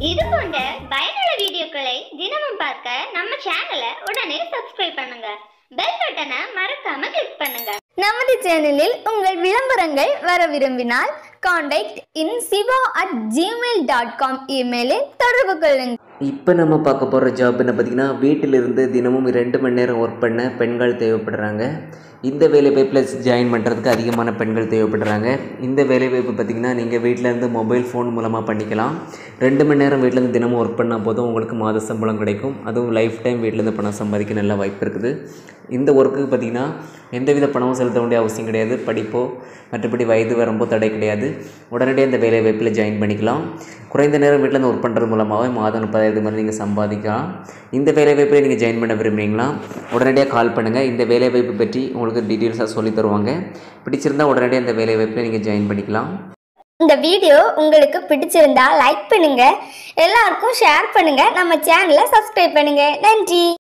இது போன்ற பயனுள்ள வீடியோக்களை தினமும் பார்க்க நம்ம சேனலை உடனே சப்ஸ்கிரைப் பண்ணுங்க பெல் பட்டனை மறக்காம கிளிக் பண்ணுங்க நமது சேனலில் உங்கள் விளம்பரங்கள் வர விரும்பினால் contact in Siva at Gmail dot com இமெயிலில் தொடர்பு கொள்ளுங்கள் இப்போ நம்ம பார்க்க போகிற ஜாப் என்ன பார்த்தீங்கன்னா வீட்டிலிருந்து தினமும் ரெண்டு மணி நேரம் ஒர்க் பண்ண பெண்கள் தேவைப்படுறாங்க இந்த வேலைவாய்ப்பில் ஜாயின் பண்ணுறதுக்கு அதிகமான பெண்கள் தேவைப்படுறாங்க இந்த வேலைவாய்ப்பு பார்த்திங்கன்னா நீங்கள் வீட்டிலேருந்து மொபைல் ஃபோன் மூலமாக பண்ணிக்கலாம் ரெண்டு மணி நேரம் வீட்டிலேருந்து தினமும் ஒர்க் பண்ணால் போதும் உங்களுக்கு மாத சம்பளம் கிடைக்கும் அதுவும் லைஃப் டைம் வீட்டிலேருந்து பணம் சம்பாதிக்க நல்ல வாய்ப்பு இருக்குது இந்த ஒர்க்குக்கு பார்த்திங்கன்னா எந்தவித பணமும் செலுத்த வேண்டிய அவசியம் கிடையாது படிப்போ மற்றபடி வயது வரம்போ தடை கிடையாது உடனடியாக இந்த வேலை வாய்ப்பில் ஜாயின் பண்ணிக்கலாம் குறைந்த நேரம் வீட்டிலேருந்து ஒர்க் பண்ணுறது மூலமாகவே மாதம் முப்பதாயிரத்து மாதிரி நீங்கள் சம்பாதிக்கலாம் இந்த வேலை வாய்ப்பில் நீங்கள் ஜாயின் பண்ண விரும்புறீங்களா உடனடியாக கால் பண்ணுங்கள் இந்த வேலை வாய்ப்பு பற்றி உங்களுக்கு டீட்டெயில்ஸாக சொல்லி தருவாங்க பிடிச்சிருந்தா உடனடியாக இந்த வேலை வாய்ப்பில் நீங்கள் ஜாயின் பண்ணிக்கலாம் இந்த வீடியோ உங்களுக்கு பிடிச்சிருந்தா லைக் பண்ணுங்க எல்லாருக்கும் ஷேர் பண்ணுங்க நம்ம சேனலை சப்ஸ்கிரைப் பண்ணுங்க நன்றி